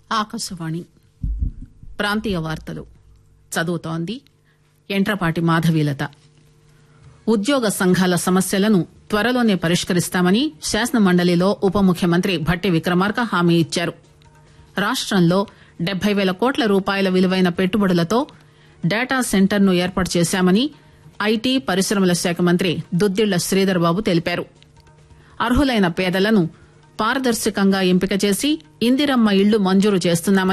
ఆకాశవాణి ప్రాంతీయ వార్తలు చదువుతోంది ఎంట్రపాటి మాధవీలత ఉద్యోగ సంఘాల సమస్యలను త్వరలోనే పరిష్కరిస్తామని శాసనమండలిలో ఉప ముఖ్యమంత్రి భట్టి విక్రమార్క హామీ ఇచ్చారు రాష్టంలో డెబ్బై పేల కోట్ల రూపాయల విలువైన పెట్టుబడులతో డేటా సెంటర్ ను ఏర్పాటు చేశామని ఐటీ పరిశ్రమల శాఖ మంత్రి దుద్దిళ్ల శ్రీధర్ బాబు తెలిపారు అర్హులైన పేదలను పారదర్శకంగా ఎంపిక చేసి ఇందిరమ్మ ఇళ్లు మంజూరు చేస్తున్నామని